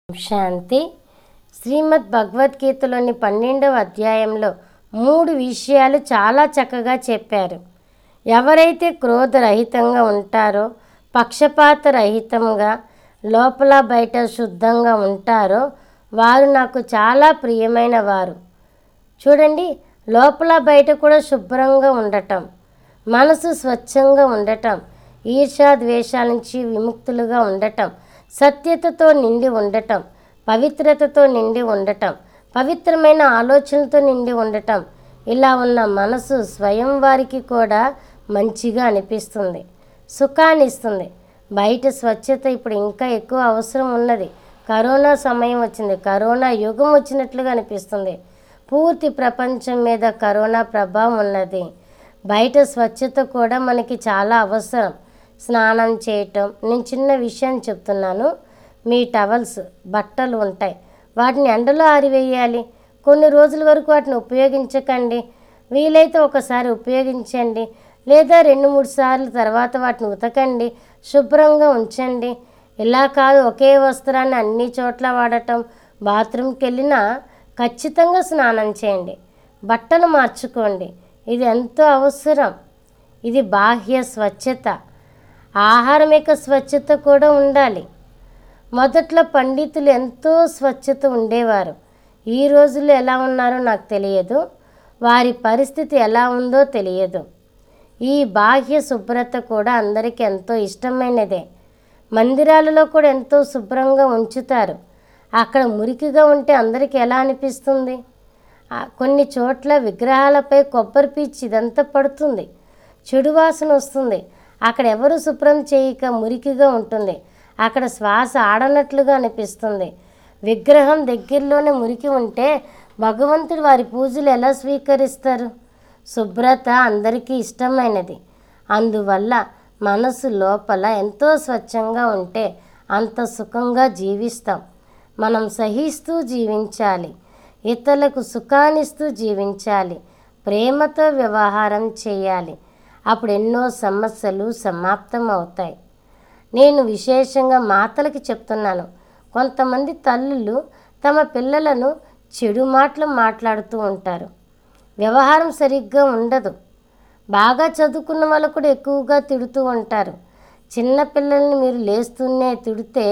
శాంతి శ్రీమద్ భగవద్గీతలోని పన్నెండవ అధ్యాయంలో మూడు విషయాలు చాలా చక్కగా చెప్పారు ఎవరైతే క్రోధరహితంగా ఉంటారో పక్షపాత రహితంగా లోపల బయట శుద్ధంగా ఉంటారో వారు నాకు చాలా ప్రియమైన వారు చూడండి లోపల బయట కూడా శుభ్రంగా ఉండటం మనసు స్వచ్ఛంగా ఉండటం ఈర్షా ద్వేషాల నుంచి విముక్తులుగా ఉండటం సత్యతతో నిండి ఉండటం పవిత్రతతో నిండి ఉండటం పవిత్రమైన ఆలోచనలతో నిండి ఉండటం ఇలా ఉన్న మనసు స్వయం వారికి కూడా మంచిగా అనిపిస్తుంది సుఖాన్ని ఇస్తుంది బయట స్వచ్ఛత ఇప్పుడు ఇంకా ఎక్కువ అవసరం ఉన్నది కరోనా సమయం వచ్చింది కరోనా యుగం వచ్చినట్లుగా అనిపిస్తుంది పూర్తి ప్రపంచం మీద కరోనా ప్రభావం ఉన్నది బయట స్వచ్ఛత కూడా మనకి చాలా అవసరం స్నానం చేయటం నేను చిన్న విషయం చెప్తున్నాను మీ టవల్స్ బట్టలు ఉంటాయి వాటిని ఎండలో ఆరివేయాలి కొన్ని రోజుల వరకు వాటిని ఉపయోగించకండి వీలైతే ఒకసారి ఉపయోగించండి లేదా రెండు మూడు సార్లు తర్వాత వాటిని ఉతకండి శుభ్రంగా ఉంచండి ఇలా కాదు ఒకే వస్త్రాన్ని అన్ని చోట్ల వాడటం బాత్రూమ్కి వెళ్ళినా ఖచ్చితంగా స్నానం చేయండి బట్టలు మార్చుకోండి ఇది ఎంతో అవసరం ఇది బాహ్య స్వచ్ఛత ఆహారం యొక్క స్వచ్ఛత కూడా ఉండాలి మొదట్లో పండితులు ఎంతో స్వచ్ఛత ఉండేవారు ఈ రోజుల్లో ఎలా ఉన్నారో నాకు తెలియదు వారి పరిస్థితి ఎలా ఉందో తెలియదు ఈ బాహ్య శుభ్రత కూడా అందరికీ ఎంతో ఇష్టమైనదే మందిరాలలో కూడా ఎంతో శుభ్రంగా ఉంచుతారు అక్కడ మురికిగా ఉంటే అందరికీ ఎలా అనిపిస్తుంది ఆ, కొన్ని చోట్ల విగ్రహాలపై కొబ్బరి పీచు ఇదంతా పడుతుంది చెడు వాసన వస్తుంది అక్కడ ఎవరు శుభ్రం చేయక మురికిగా ఉంటుంది అక్కడ శ్వాస ఆడనట్లుగా అనిపిస్తుంది విగ్రహం దగ్గరలోనే మురికి ఉంటే భగవంతుడు వారి పూజలు ఎలా స్వీకరిస్తారు శుభ్రత అందరికీ ఇష్టమైనది అందువల్ల మనసు లోపల ఎంతో స్వచ్ఛంగా ఉంటే అంత సుఖంగా జీవిస్తాం మనం సహిస్తూ జీవించాలి ఇతరులకు సుఖాన్నిస్తూ జీవించాలి ప్రేమతో వ్యవహారం చేయాలి అప్పుడు ఎన్నో సమస్యలు సమాప్తం అవుతాయి నేను విశేషంగా మాతలకి చెప్తున్నాను కొంతమంది తల్లులు తమ పిల్లలను చెడు మాటలు మాట్లాడుతూ ఉంటారు వ్యవహారం సరిగ్గా ఉండదు బాగా చదువుకున్న వాళ్ళు కూడా ఎక్కువగా తిడుతూ ఉంటారు చిన్న పిల్లల్ని మీరు లేస్తూనే తిడితే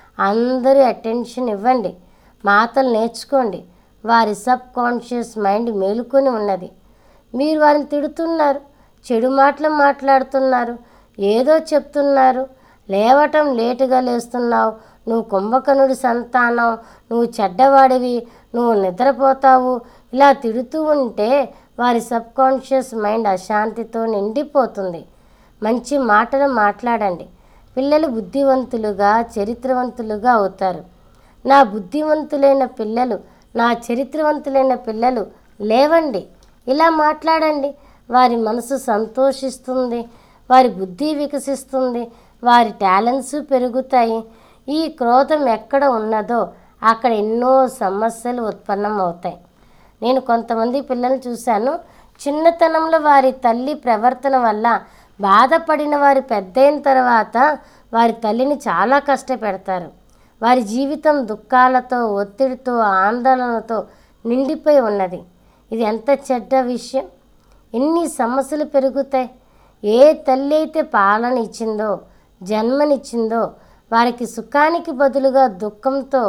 అందరూ అటెన్షన్ ఇవ్వండి మాటలు నేర్చుకోండి వారి సబ్ కాన్షియస్ మైండ్ మేలుకొని ఉన్నది మీరు వారిని తిడుతున్నారు చెడు మాటలు మాట్లాడుతున్నారు ఏదో చెప్తున్నారు లేవటం లేటుగా లేస్తున్నావు నువ్వు కుంభకర్ణుడి సంతానం నువ్వు చెడ్డవాడివి నువ్వు నిద్రపోతావు ఇలా తిడుతూ ఉంటే వారి సబ్ కాన్షియస్ మైండ్ అశాంతితో నిండిపోతుంది మంచి మాటలు మాట్లాడండి పిల్లలు బుద్ధివంతులుగా చరిత్రవంతులుగా అవుతారు నా బుద్ధివంతులైన పిల్లలు నా చరిత్రవంతులైన పిల్లలు లేవండి ఇలా మాట్లాడండి వారి మనసు సంతోషిస్తుంది వారి బుద్ధి వికసిస్తుంది వారి టాలెంట్స్ పెరుగుతాయి ఈ క్రోధం ఎక్కడ ఉన్నదో అక్కడ ఎన్నో సమస్యలు ఉత్పన్నం అవుతాయి నేను కొంతమంది పిల్లల్ని చూశాను చిన్నతనంలో వారి తల్లి ప్రవర్తన వల్ల బాధపడిన వారి పెద్దయిన తర్వాత వారి తల్లిని చాలా కష్టపెడతారు వారి జీవితం దుఃఖాలతో ఒత్తిడితో ఆందోళనతో నిండిపోయి ఉన్నది ఇది ఎంత చెడ్డ విషయం ఎన్ని సమస్యలు పెరుగుతాయి ఏ తల్లి అయితే పాలన ఇచ్చిందో జన్మనిచ్చిందో వారికి సుఖానికి బదులుగా దుఃఖంతో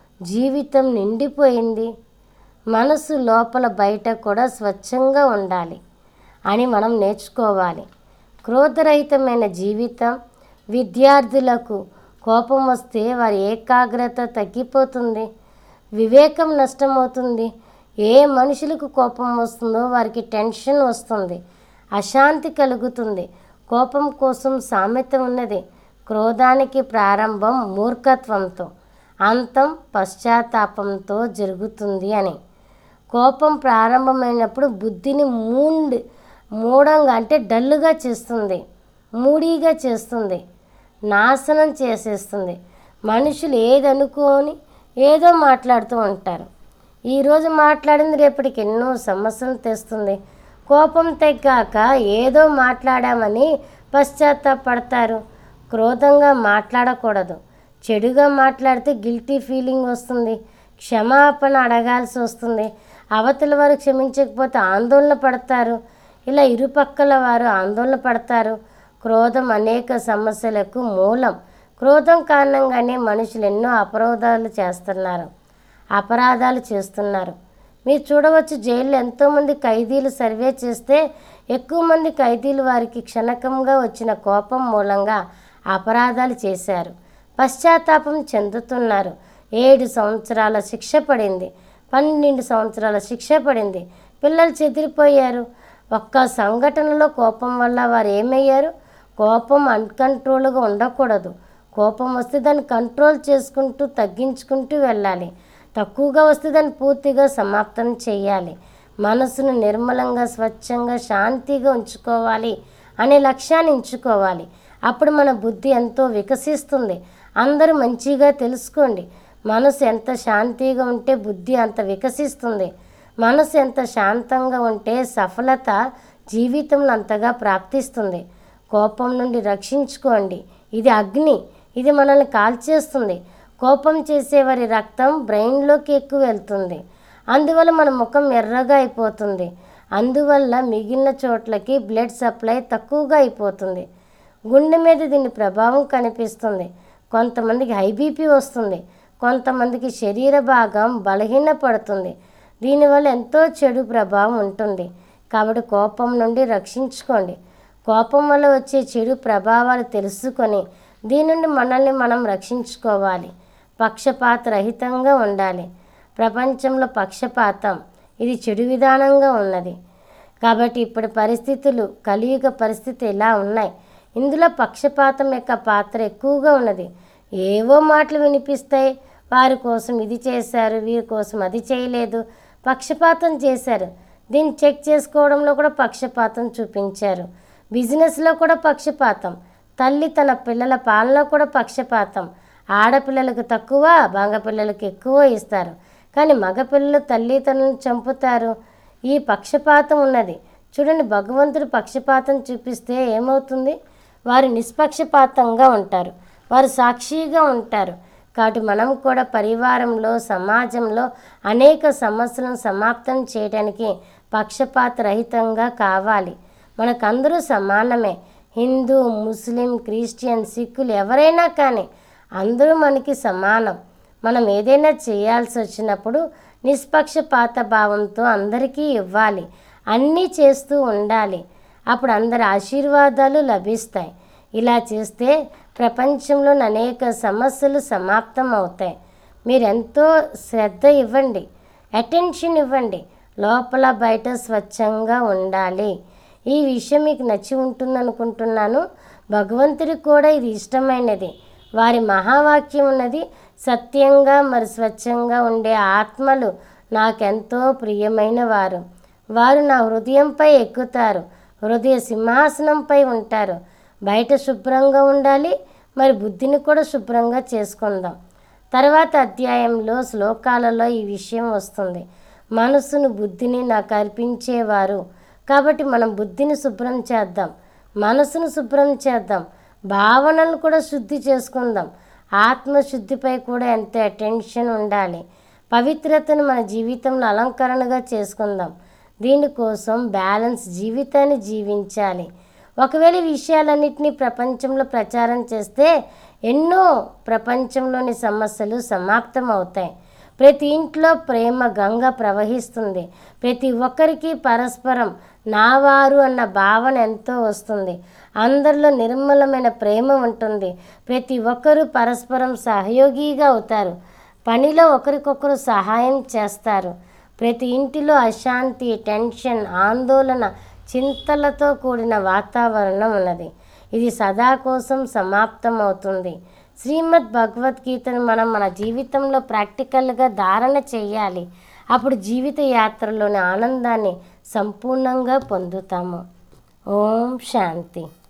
జీవితం నిండిపోయింది మనసు లోపల బయట కూడా స్వచ్ఛంగా ఉండాలి అని మనం నేర్చుకోవాలి క్రోధరహితమైన జీవితం విద్యార్థులకు కోపం వస్తే వారి ఏకాగ్రత తగ్గిపోతుంది వివేకం నష్టమవుతుంది ఏ మనుషులకు కోపం వస్తుందో వారికి టెన్షన్ వస్తుంది అశాంతి కలుగుతుంది కోపం కోసం సామెత ఉన్నది క్రోధానికి ప్రారంభం మూర్ఖత్వంతో అంతం పశ్చాత్తాపంతో జరుగుతుంది అని కోపం ప్రారంభమైనప్పుడు బుద్ధిని మూండి మూఢంగా అంటే డల్లుగా చేస్తుంది మూడీగా చేస్తుంది నాశనం చేసేస్తుంది మనుషులు ఏది అనుకోని ఏదో మాట్లాడుతూ ఉంటారు ఈరోజు మాట్లాడింది రేపటికి ఎన్నో సమస్యలు తెస్తుంది కోపం తగ్గాక ఏదో మాట్లాడామని పశ్చాత్తాపడతారు క్రోధంగా మాట్లాడకూడదు చెడుగా మాట్లాడితే గిల్టీ ఫీలింగ్ వస్తుంది క్షమాపణ అడగాల్సి వస్తుంది అవతల వారు క్షమించకపోతే ఆందోళన పడతారు ఇలా ఇరుపక్కల వారు ఆందోళన పడతారు క్రోధం అనేక సమస్యలకు మూలం క్రోధం కారణంగానే మనుషులు ఎన్నో అపరాధాలు చేస్తున్నారు అపరాధాలు చేస్తున్నారు మీరు చూడవచ్చు జైల్లో ఎంతోమంది ఖైదీలు సర్వే చేస్తే ఎక్కువ మంది ఖైదీలు వారికి క్షణకంగా వచ్చిన కోపం మూలంగా అపరాధాలు చేశారు పశ్చాత్తాపం చెందుతున్నారు ఏడు సంవత్సరాల శిక్ష పడింది పన్నెండు సంవత్సరాల శిక్ష పడింది పిల్లలు చెదిరిపోయారు ఒక్క సంఘటనలో కోపం వల్ల వారు ఏమయ్యారు కోపం అన్కంట్రోల్గా ఉండకూడదు కోపం వస్తే దాన్ని కంట్రోల్ చేసుకుంటూ తగ్గించుకుంటూ వెళ్ళాలి తక్కువగా వస్తే దాన్ని పూర్తిగా సమాప్తం చేయాలి మనసును నిర్మలంగా స్వచ్ఛంగా శాంతిగా ఉంచుకోవాలి అనే లక్ష్యాన్ని ఎంచుకోవాలి అప్పుడు మన బుద్ధి ఎంతో వికసిస్తుంది అందరూ మంచిగా తెలుసుకోండి మనసు ఎంత శాంతిగా ఉంటే బుద్ధి అంత వికసిస్తుంది మనసు ఎంత శాంతంగా ఉంటే సఫలత జీవితంలో అంతగా ప్రాప్తిస్తుంది కోపం నుండి రక్షించుకోండి ఇది అగ్ని ఇది మనల్ని కాల్చేస్తుంది కోపం చేసేవారి రక్తం బ్రెయిన్లోకి ఎక్కువ వెళ్తుంది అందువల్ల మన ముఖం ఎర్రగా అయిపోతుంది అందువల్ల మిగిలిన చోట్లకి బ్లడ్ సప్లై తక్కువగా అయిపోతుంది గుండె మీద దీని ప్రభావం కనిపిస్తుంది కొంతమందికి హై బీపీ వస్తుంది కొంతమందికి శరీర భాగం బలహీనపడుతుంది దీనివల్ల ఎంతో చెడు ప్రభావం ఉంటుంది కాబట్టి కోపం నుండి రక్షించుకోండి కోపం వల్ల వచ్చే చెడు ప్రభావాలు తెలుసుకొని దీని నుండి మనల్ని మనం రక్షించుకోవాలి పక్షపాత రహితంగా ఉండాలి ప్రపంచంలో పక్షపాతం ఇది చెడు విధానంగా ఉన్నది కాబట్టి ఇప్పటి పరిస్థితులు కలియుగ పరిస్థితి ఇలా ఉన్నాయి ఇందులో పక్షపాతం యొక్క పాత్ర ఎక్కువగా ఉన్నది ఏవో మాటలు వినిపిస్తాయి వారి కోసం ఇది చేశారు వీరి కోసం అది చేయలేదు పక్షపాతం చేశారు దీన్ని చెక్ చేసుకోవడంలో కూడా పక్షపాతం చూపించారు బిజినెస్లో కూడా పక్షపాతం తల్లి తన పిల్లల పాలనలో కూడా పక్షపాతం ఆడపిల్లలకు తక్కువ మగపిల్లలకు ఎక్కువ ఇస్తారు కానీ మగపిల్లలు తల్లిదండ్రులను చంపుతారు ఈ పక్షపాతం ఉన్నది చూడండి భగవంతుడు పక్షపాతం చూపిస్తే ఏమవుతుంది వారు నిష్పక్షపాతంగా ఉంటారు వారు సాక్షిగా ఉంటారు కాబట్టి మనం కూడా పరివారంలో సమాజంలో అనేక సమస్యలను సమాప్తం చేయడానికి పక్షపాత రహితంగా కావాలి మనకందరూ సమానమే హిందూ ముస్లిం క్రిస్టియన్ సిక్కులు ఎవరైనా కానీ అందరూ మనకి సమానం మనం ఏదైనా చేయాల్సి వచ్చినప్పుడు నిష్పక్షపాత భావంతో అందరికీ ఇవ్వాలి అన్నీ చేస్తూ ఉండాలి అప్పుడు అందరి ఆశీర్వాదాలు లభిస్తాయి ఇలా చేస్తే ప్రపంచంలోని అనేక సమస్యలు సమాప్తం అవుతాయి మీరు ఎంతో శ్రద్ధ ఇవ్వండి అటెన్షన్ ఇవ్వండి లోపల బయట స్వచ్ఛంగా ఉండాలి ఈ విషయం మీకు నచ్చి ఉంటుందనుకుంటున్నాను భగవంతుడికి కూడా ఇది ఇష్టమైనది వారి మహావాక్యం ఉన్నది సత్యంగా మరి స్వచ్ఛంగా ఉండే ఆత్మలు నాకెంతో ప్రియమైన వారు వారు నా హృదయంపై ఎక్కుతారు హృదయ సింహాసనంపై ఉంటారు బయట శుభ్రంగా ఉండాలి మరి బుద్ధిని కూడా శుభ్రంగా చేసుకుందాం తర్వాత అధ్యాయంలో శ్లోకాలలో ఈ విషయం వస్తుంది మనసును బుద్ధిని నాకు అర్పించేవారు కాబట్టి మనం బుద్ధిని శుభ్రం చేద్దాం మనసును శుభ్రం చేద్దాం భావనలు కూడా శుద్ధి చేసుకుందాం ఆత్మశుద్ధిపై కూడా ఎంత అటెన్షన్ ఉండాలి పవిత్రతను మన జీవితంలో అలంకరణగా చేసుకుందాం దీనికోసం బ్యాలెన్స్ జీవితాన్ని జీవించాలి ఒకవేళ ఈ విషయాలన్నింటినీ ప్రపంచంలో ప్రచారం చేస్తే ఎన్నో ప్రపంచంలోని సమస్యలు సమాప్తం అవుతాయి ప్రతి ఇంట్లో ప్రేమ గంగ ప్రవహిస్తుంది ప్రతి ఒక్కరికి పరస్పరం నావారు అన్న భావన ఎంతో వస్తుంది అందరిలో నిర్మలమైన ప్రేమ ఉంటుంది ప్రతి ఒక్కరూ పరస్పరం సహయోగిగా అవుతారు పనిలో ఒకరికొకరు సహాయం చేస్తారు ప్రతి ఇంటిలో అశాంతి టెన్షన్ ఆందోళన చింతలతో కూడిన వాతావరణం ఉన్నది ఇది సదా కోసం సమాప్తం అవుతుంది శ్రీమద్ భగవద్గీతను మనం మన జీవితంలో ప్రాక్టికల్గా ధారణ చేయాలి అప్పుడు జీవిత యాత్రలోని ఆనందాన్ని సంపూర్ణంగా పొందుతాము ఓం శాంతి